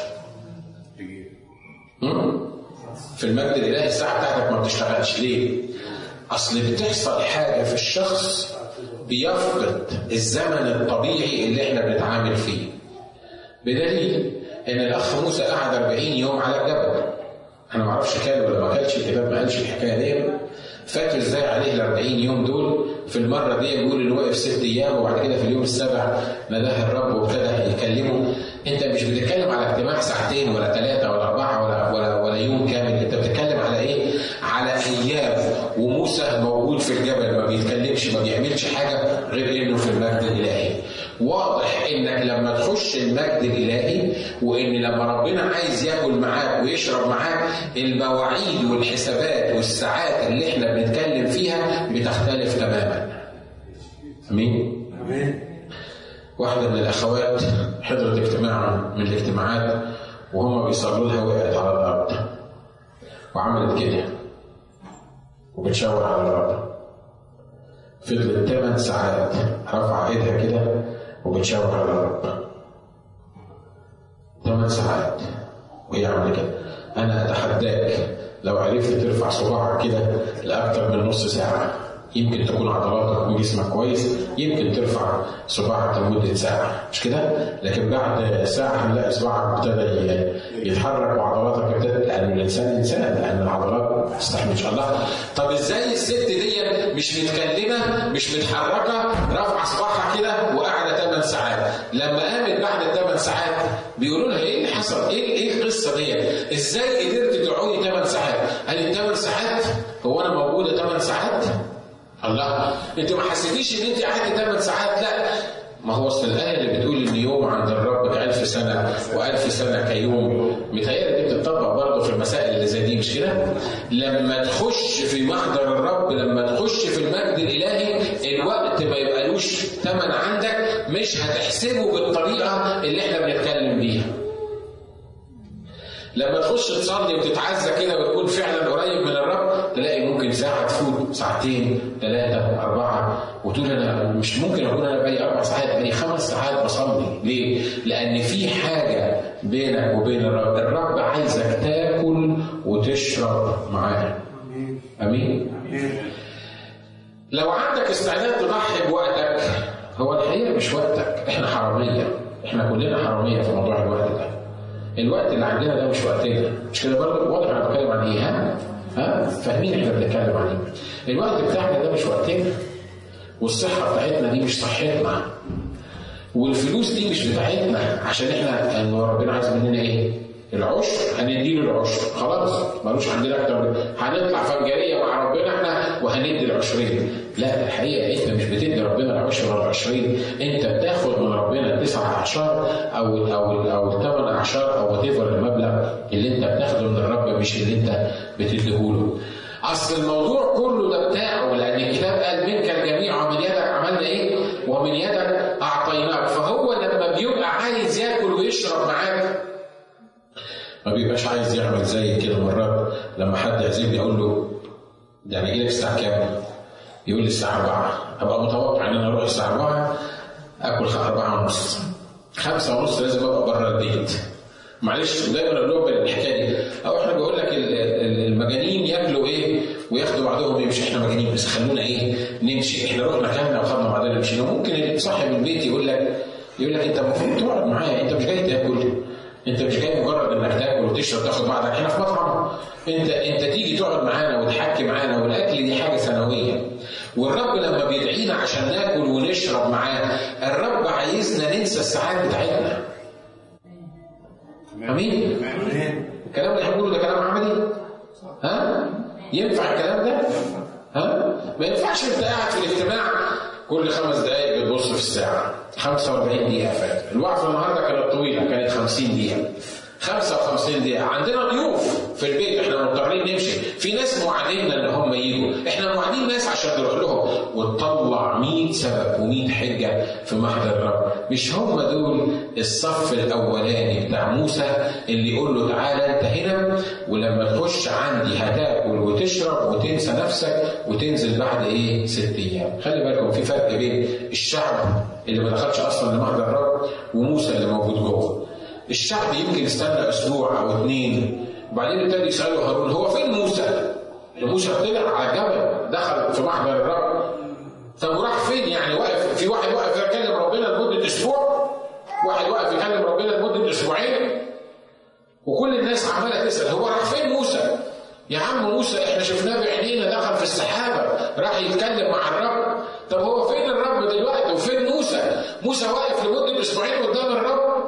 في المجد الالهي الساعه بتاعتك ما بتشتغلش، ليه؟ اصل بتحصل حاجه في الشخص بيفقد الزمن الطبيعي اللي احنا بنتعامل فيه. بدليل ان الاخ موسى قعد 40 يوم على الجبل انا ما اعرفش كان ولا ما كانش الكتاب ما قالش الحكايه دي فاكر ازاي عليه ال 40 يوم دول في المره دي بيقول انه وقف ست ايام وبعد كده في اليوم السابع نداه الرب وابتدى يكلمه انت مش بتتكلم على اجتماع ساعتين ولا ثلاثه ولا اربعه ولا ولا ولا يوم كامل انت بتتكلم على ايه؟ على ايام وموسى موجود في الجبل ما بيتكلمش ما بيعملش حاجه غير انه في المجد الالهي واضح انك لما تخش المجد الالهي وان لما ربنا عايز ياكل معاك ويشرب معاك المواعيد والحسابات والساعات اللي احنا بنتكلم فيها بتختلف تماما. امين؟ امين. واحدة من الأخوات حضرت اجتماع من الاجتماعات وهم بيصلوا لها وقعت على الأرض وعملت كده وبتشاور على الأرض فضلت ثمان ساعات رافعة ايدها كده وبتشاور على الرب ثمان ساعات وهي عامله كده انا اتحداك لو عرفت ترفع صباعك كده لاكثر من نص ساعه يمكن تكون عضلاتك وجسمك كويس يمكن ترفع صباعك لمده ساعه مش كده؟ لكن بعد ساعه هنلاقي صباعك ابتدى يتحرك وعضلاتك ابتدت لان الانسان انسان لان العضلات ما تستحملش الله طب ازاي الست دي مش متكلمه مش متحركه رافعه صباعها كده وقاعده 8 ساعات لما قامت بعد الثمان ساعات بيقولوا لها ايه اللي حصل؟ ايه ايه القصه دي؟ ازاي قدرت تقعدي 8 ساعات؟ قالت 8 ساعات هو انا موجوده 8 ساعات؟ الله انت ما حسيتيش ان انت قعدت 8 ساعات لا ما هو اصل الايه اللي بتقول ان يوم عند الرب كألف سنه والف سنه كيوم متهيألي دي بتطبق برضه في المسائل اللي زي دي مش كده؟ لما تخش في محضر الرب لما تخش في المجد الالهي الوقت ما يبقالوش ثمن عندك مش هتحسبه بالطريقه اللي احنا بنتكلم بيها. لما تخش تصلي وتتعزى كده وتكون فعلا قريب من الرب تلاقي ممكن ساعة تفوت ساعتين ثلاثة أربعة وتقول أنا مش ممكن أكون أنا بقالي أربع ساعات بقالي خمس ساعات بصلي ليه؟ لأن في حاجة بينك وبين الرب الرب عايزك تاكل وتشرب معاه أمين؟ لو عندك استعداد تضحي بوقتك هو الحقيقة مش وقتك احنا حرامية احنا كلنا حرامية في موضوع الوقت ده الوقت اللي عندنا ده مش وقتنا مش كده برضه واضح انا بتكلم عن ايه ها؟ ها؟ فاهمين احنا بنتكلم عن ايه؟ الوقت بتاعنا ده مش وقتنا والصحه بتاعتنا دي مش صحتنا والفلوس دي مش بتاعتنا عشان احنا ان ربنا عايز مننا ايه؟ العشر هنديله العشر خلاص ملوش عندنا اكتر هنطلع فنجريه مع ربنا احنا وهندي العشرين لا الحقيقه انت مش بتدي ربنا العشر ولا العشرين انت بتاخد من ربنا التسع اعشار او او او الثمان اعشار او وات المبلغ اللي انت بتاخده من الرب مش اللي انت بتديهوله اصل الموضوع كله ده بتاعه لان الكتاب قال منك الجميع ومن يدك عملنا ايه؟ ومن يدك اعطيناك فهو لما بيبقى عايز ياكل ويشرب معاك ما بيبقاش عايز يعمل زي كده مرات لما حد يعزمني اقول له يعني ايه الساعه كام؟ يقول لي الساعه 4 ابقى متوقع ان انا اروح الساعه 4 اكل 4 ونص خمسة ونص لازم ابقى بره البيت معلش دايما اقول لهم الحكايه دي او احنا بيقول لك المجانين ياكلوا ايه وياخدوا بعضهم يمشي احنا مجانين بس خلونا ايه نمشي احنا رحنا كلنا وخدنا بعضنا مشينا ممكن صاحب البيت يقول لك يقول لك انت المفروض تقعد معايا انت مش جاي تاكل انت مش جاي مجرد انك تاكل وتشرب تاخد بعضك احنا في مطعم انت انت تيجي تقعد معانا وتحكي معانا والاكل دي حاجه ثانويه والرب لما بيدعينا عشان ناكل ونشرب معاه الرب عايزنا ننسى الساعات بتاعتنا امين الكلام اللي هنقوله ده كلام عملي ها ينفع الكلام ده ها ما ينفعش انت قاعد في الاجتماع كل خمس دقائق بتبص في الساعه 45 دقيقه فاتت الوعظه النهارده كانت طويله كانت 50 دقيقه 55 دقيقة عندنا ضيوف في البيت احنا مضطرين نمشي في ناس موعديننا ان هم يجوا احنا موعدين ناس عشان نروح لهم وتطلع 100 سبب و100 حجة في محضر الرب مش هم دول الصف الاولاني بتاع موسى اللي يقول له تعالى انت هنا ولما تخش عندي هتاكل وتشرب وتنسى نفسك وتنزل بعد ايه ست ايام خلي بالكم في فرق بين الشعب اللي ما دخلش اصلا لمحضر الرب وموسى اللي موجود جوه الشعب يمكن استنى اسبوع او اثنين وبعدين ابتدى يسالوا هارون هو فين موسى؟ موسى طلع على الجبل دخل في محضر الرب طب وراح فين يعني واقف في واحد واقف يكلم ربنا لمده اسبوع واحد واقف يكلم ربنا لمده اسبوعين وكل الناس عماله تسال هو راح فين موسى؟ يا عم موسى احنا شفناه بعينينا دخل في السحابه راح يتكلم مع الرب طب هو فين الرب دلوقتي وفين موسى؟ موسى واقف لمده اسبوعين قدام الرب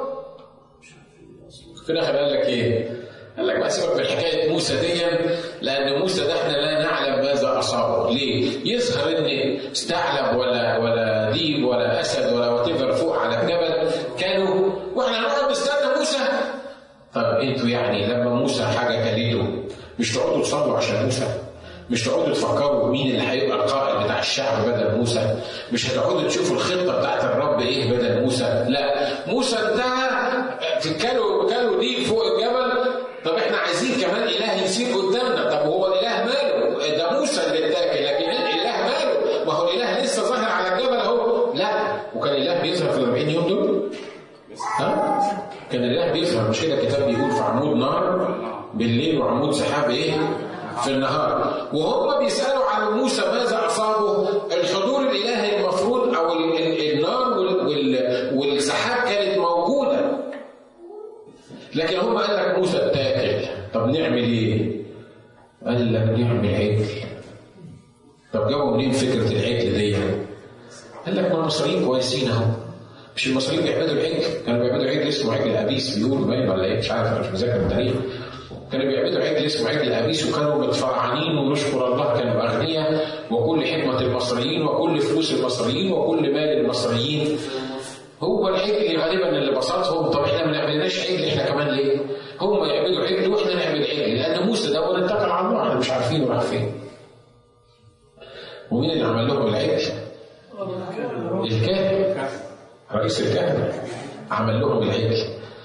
في الاخر قال لك ايه؟ قال لك بقى سيبك من حكايه موسى دي لان موسى ده احنا لا نعلم ماذا اصابه، ليه؟ يظهر ان ثعلب ولا ولا ديب ولا اسد ولا وات فوق على الجبل كانوا واحنا هنقعد نستنى موسى طب انتوا يعني لما موسى حاجه كلته مش تقعدوا تصلوا عشان موسى؟ مش تقعدوا تفكروا مين اللي هيبقى القائد بتاع الشعب بدل موسى مش هتقعدوا تشوفوا الخطه بتاعت الرب ايه بدل موسى لا موسى انتهى كانوا كانوا ديك فوق الجبل طب احنا عايزين كمان اله يسير قدامنا طب هو الاله ماله ده موسى اللي اتاكل لكن الاله ماله ما هو الاله لسه ظاهر على الجبل اهو لا وكان الاله بيظهر في ال 40 يوم دول ها كان الاله بيظهر مش كده الكتاب بيقول في عمود نار بالليل وعمود سحاب ايه في النهار وهم بيسألوا على موسى ماذا أصابه الحضور الإلهي المفروض أو النار والسحاب كانت موجودة لكن هم قال لك موسى اتاكل طب نعمل ايه؟ قال لك نعمل عجل طب جابوا منين فكرة العجل دي؟ قال لك ما المصريين كويسين اهو مش المصريين بيعبدوا العجل كانوا بيعبدوا عجل اسمه عجل ابيس بيقولوا باين ولا ايه مش عارف انا مش مذاكر التاريخ كانوا بيعبدوا عجل اسمه عجل ابيس وكانوا متفرعنين ونشكر الله كانوا اغنياء وكل حكمه المصريين وكل فلوس المصريين وكل مال المصريين هو العجل غالبا اللي بسطهم طب احنا ما نعملناش عجل احنا كمان ليه؟ هم يعبدوا عجل واحنا نعمل عجل لان موسى ده ونتكل على الله احنا مش عارفين راح فين. ومين اللي عمل لهم العجل؟ الكاهن رئيس الكهنه عمل لهم العجل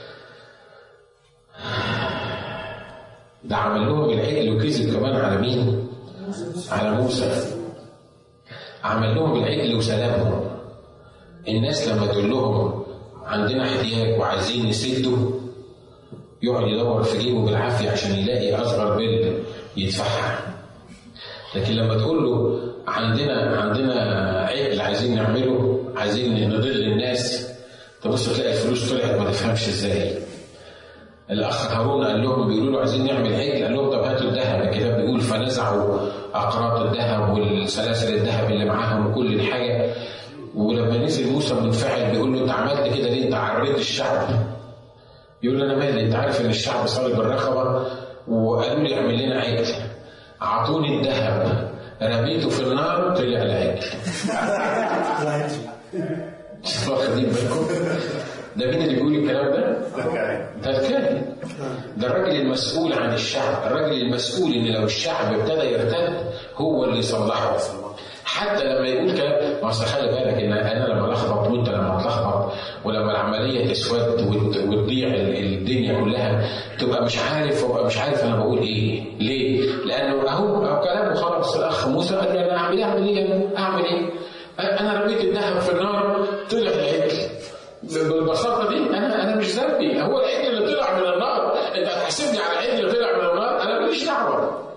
ده عمل لهم العجل وكذب كمان على مين؟ على موسى عمل لهم العجل وسلامهم الناس لما تقول لهم عندنا احتياج وعايزين نسده يقعد يدور في جيبه بالعافيه عشان يلاقي اصغر بل يدفعها لكن لما تقول له عندنا عندنا عجل عايزين نعمله عايزين نضل الناس تبص تلاقي الفلوس طلعت ما تفهمش ازاي الاخ هارون قال لهم بيقولوا له عايزين نعمل عجل قال لهم طب هاتوا الذهب الكتاب بيقول فنزعوا اقراط الذهب والسلاسل الذهب اللي معاهم وكل الحاجه ولما نزل موسى منفعل بيقول له انت عملت كده ليه انت عريت الشعب يقول له انا مالي انت عارف ان الشعب صلب الرقبه وقالوا لي اعمل لنا عجل اعطوني الذهب رميته في النار طلع العجل واخدين بالكم ده مين اللي بيقول الكلام ده؟ ده الكاهن ده الراجل المسؤول عن الشعب الراجل المسؤول ان لو الشعب ابتدى يرتد هو اللي يصلحه حتى لما يقول كلام ما اصل خلي بالك ان انا لما الخبط وانت لما تلخبط ولما العمليه تسود وتضيع الدنيا كلها تبقى مش عارف وابقى مش عارف انا بقول ايه ليه؟ لانه اهو اهو كلامه خلاص الاخ موسى قال لي انا اعمل ايه اعمل ايه اعمل ايه؟ انا رميت الذهب في النار طلع العجل بالبساطه دي انا انا مش ذنبي هو العجل اللي طلع من النار انت هتحاسبني على العجل اللي طلع من النار انا ماليش دعوه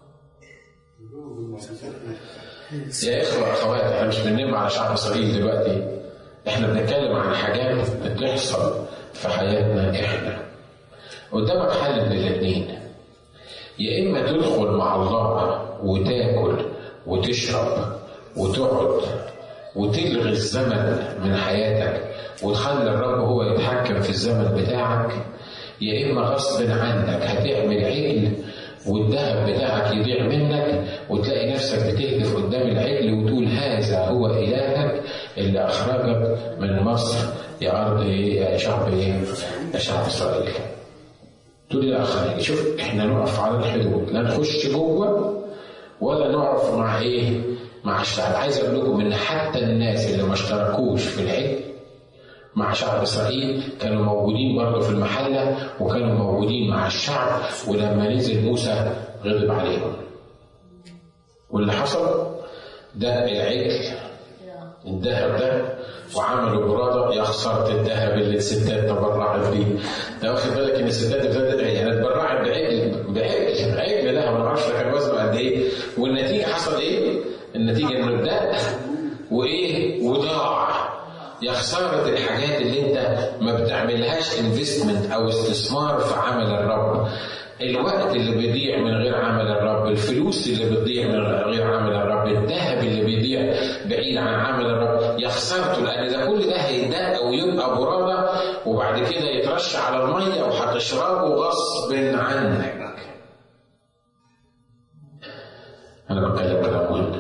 يا اخوه اخوات احنا مش بننم على شعب اسرائيل دلوقتي احنا بنتكلم عن حاجات بتحصل في حياتنا احنا قدامك حل من الاثنين يا اما تدخل مع الله وتاكل وتشرب وتقعد وتلغي الزمن من حياتك وتخلي الرب هو يتحكم في الزمن بتاعك يا اما غصب عنك هتعمل عجل والذهب بتاعك يضيع منك وتلاقي نفسك بتهدف قدام العجل وتقول هذا هو إلهك اللي أخرجك من مصر يا أرض إيه يا شعب إيه يا شعب إسرائيل تقول الآخرين شوف إحنا نقف على الحدود لا نخش جوه ولا نقف مع إيه مع الشعب عايز أقول لكم إن حتى الناس اللي ما اشتركوش في العجل مع شعب اسرائيل كانوا موجودين برضه في المحله وكانوا موجودين مع الشعب ولما نزل موسى غضب عليهم. واللي حصل ده العجل الذهب ده وعملوا برادة يا خسارة الذهب اللي الستات تبرعت بيه. انت واخد بالك ان الستات ابتدت يعني اتبرعت بعجل بعجل عجل ذهب ما اعرفش كان وزنه قد ايه والنتيجة حصل ايه؟ النتيجة انه اتدق وايه؟ وضاع يا خسارة الحاجات اللي انت ما بتعملهاش انفستمنت او استثمار في عمل الرب الوقت اللي بيضيع من غير عمل الرب الفلوس اللي بتضيع من غير عمل الرب الذهب اللي بيضيع بعيد عن عمل الرب يا خسارته لان ده كل ده هيدق ويبقى برادة وبعد كده يترش على المية وهتشربه غصب عنك انا بتكلم كلام مهم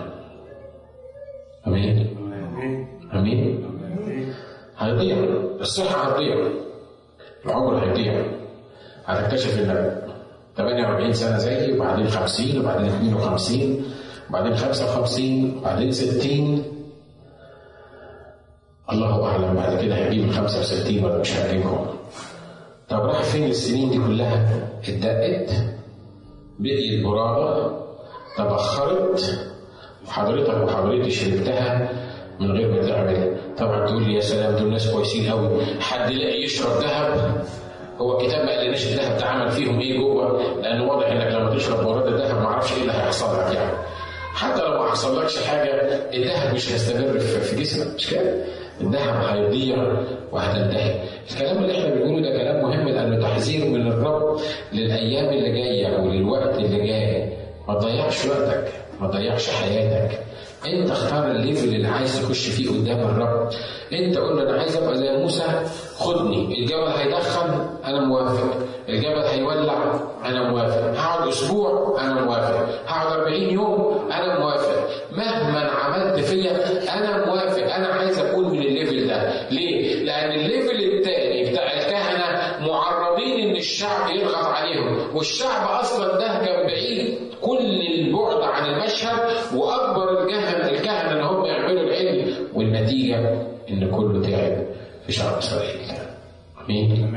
امين امين هيضيع الصحة هتضيع العمر هيضيع هتكتشف انك 48 سنة زيي وبعدين 50 وبعدين 52 وبعدين 55 وبعدين 60 الله أعلم بعد كده هيجيب ال 65 ولا مش هيجيبهم طب راح فين السنين دي كلها؟ اتدقت بقيت برادة تبخرت وحضرتك وحضرتي شربتها من غير ما تعمل طبعا تقول لي يا سلام دول ناس كويسين قوي حد يلاقي يشرب ذهب هو الكتاب ما قالناش الذهب ده عمل فيهم ايه جوه لان واضح انك لما تشرب وراد الذهب ما اعرفش ايه اللي هيحصل لك يعني حتى لو ما حصلكش حاجه الذهب مش هيستمر في جسمك مش كده؟ الذهب هيضيع وهتنتهي. الكلام اللي احنا بنقوله ده كلام مهم لانه تحذير من الرب للايام اللي جايه وللوقت اللي جاي. ما تضيعش وقتك، ما تضيعش حياتك. انت اختار الليفل اللي عايز تخش فيه قدام الرب انت قول انا عايز ابقى زي موسى خدني الجبل هيدخن انا موافق الجبل هيولع انا موافق هقعد اسبوع انا موافق هقعد 40 يوم انا موافق مهما عملت فيا انا موافق انا عايز اكون من الليفل ده ليه لان الليفل التاني بتاع الكهنه معرضين ان الشعب يضغط عليهم والشعب اصلا ده كان بعيد كل البعد عن المشهد واكبر الكهنه الكهنه ان هم يعملوا العلم والنتيجه ان كله تعب في شعب اسرائيل. امين؟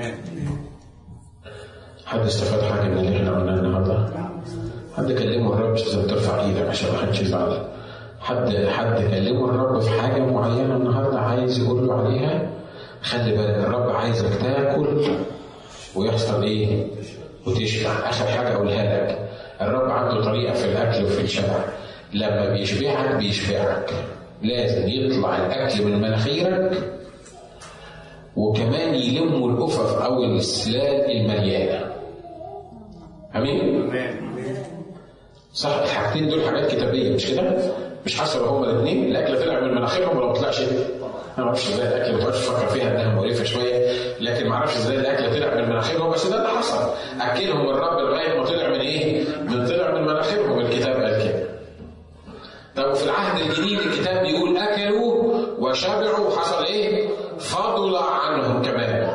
حد استفاد حاجه من اللي احنا قلناه النهارده؟ حد كلمه الرب مش لازم ترفع ايدك عشان ما حدش يزعل. حد حد كلمه الرب في حاجه معينه النهارده عايز يقول له عليها خلي بالك الرب عايزك تاكل ويحصل ايه؟ وتشبع اخر حاجه اقولها لك الرب عنده طريقه في الاكل وفي الشبع لما بيشبعك بيشبعك لازم يطلع الاكل من مناخيرك وكمان يلموا الأفف أو السلال المليانة. أمين؟ صح الحاجتين دول حاجات كتابية مش كده؟ مش حصلوا هما الاثنين الأكل طلع من مناخيرهم ولا ما طلعش أنا ما اعرفش ازاي الاكل ما تقعدش تفكر فيها انها مقرفه شويه لكن ما اعرفش ازاي الاكل طلع من مناخيرهم بس ده اللي حصل اكلهم الرب لغايه ما طلع من ايه؟ من طلع من مناخيرهم الكتاب قال كده. طب وفي العهد الجديد الكتاب بيقول اكلوا وشبعوا وحصل ايه؟ فضل عنهم كمان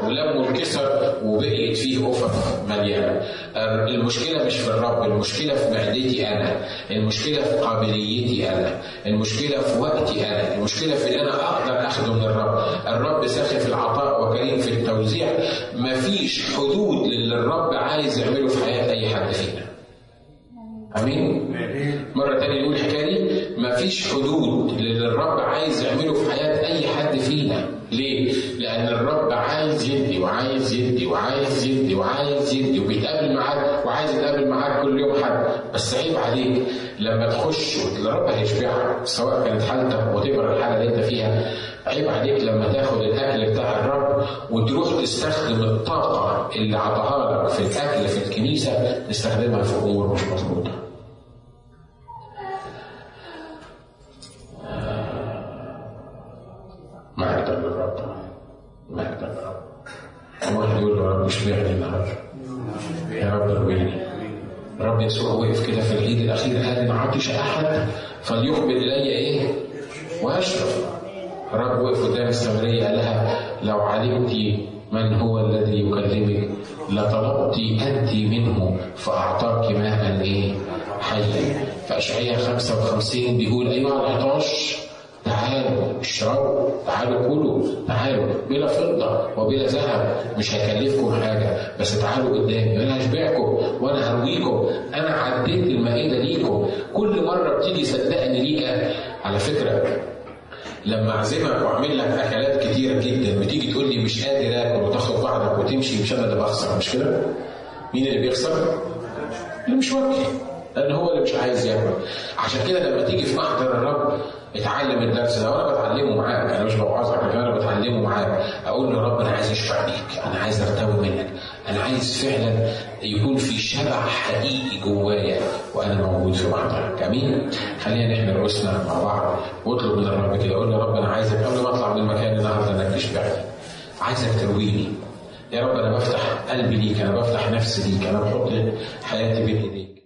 فيه أفق مليانة المشكلة مش في الرب المشكلة في معدتي أنا المشكلة في قابليتي أنا المشكلة في وقتي أنا المشكلة في اللي أنا أقدر أخده من الرب الرب ساخي في العطاء وكريم في التوزيع مفيش حدود للي الرب عايز يعمله في حياة أي حد فينا امين مره تانية نقول الحكايه دي مفيش حدود للي الرب عايز يعمله في حياه اي حد فينا ليه لان الرب عايز يدي وعايز يدي وعايز يدي وعايز يدي وبيتقابل معاك وعايز يتقابل معاك كل يوم حد بس عيب عليك لما تخش الرب هيشبعك سواء كانت حالتك وتبقى الحاله اللي انت فيها عيب عليك لما تاخد الاكل بتاع الرب وتروح تستخدم الطاقه اللي عطاها لك في الاكل في الكنيسه تستخدمها في امور مش مظبوطه مجد للرب مجد للرب واحد يقول له رب اشبعني النهارده يا رب ارويني رب يسوع وقف كده في العيد الاخير قال ان عطش احد فليقبل الي ايه؟ واشرب رب وقف قدام السامريه قال لها لو علمت من هو الذي يكلمك لطلبت انت منه فاعطاك ماء ايه؟ حيا فاشعياء 55 بيقول ايها العطاش تعالوا اشربوا تعالوا كلوا تعالوا بلا فضة وبلا ذهب مش هيكلفكم حاجة بس تعالوا قدامي أنا هشبعكم وأنا هرويكم أنا عديت المائدة ليكم كل مرة بتيجي صدقني ليك على فكرة لما اعزمك واعمل لك اكلات كتيره جدا وتيجي تقول لي مش قادر اكل وتاخد بعضك وتمشي مش انا اللي بخسر مش كده؟ مين اللي بيخسر؟ اللي مش واكل لان هو اللي مش عايز ياكل عشان كده لما تيجي في محضر الرب اتعلم الدرس ده وانا بتعلمه معاك انا مش بوعظك لكن انا بتعلمه معاك اقول له يا رب انا عايز اشبع بيك انا عايز ارتوي منك انا عايز فعلا يكون في شبع حقيقي جوايا وانا موجود في محضرك امين خلينا نحن رؤوسنا مع بعض واطلب من الرب كده قول له يا رب انا عايزك قبل ما اطلع من المكان النهارده انك تشبعني عايزك ترويني يا رب انا بفتح قلبي ليك انا بفتح نفسي ليك انا بحط حياتي بين ايديك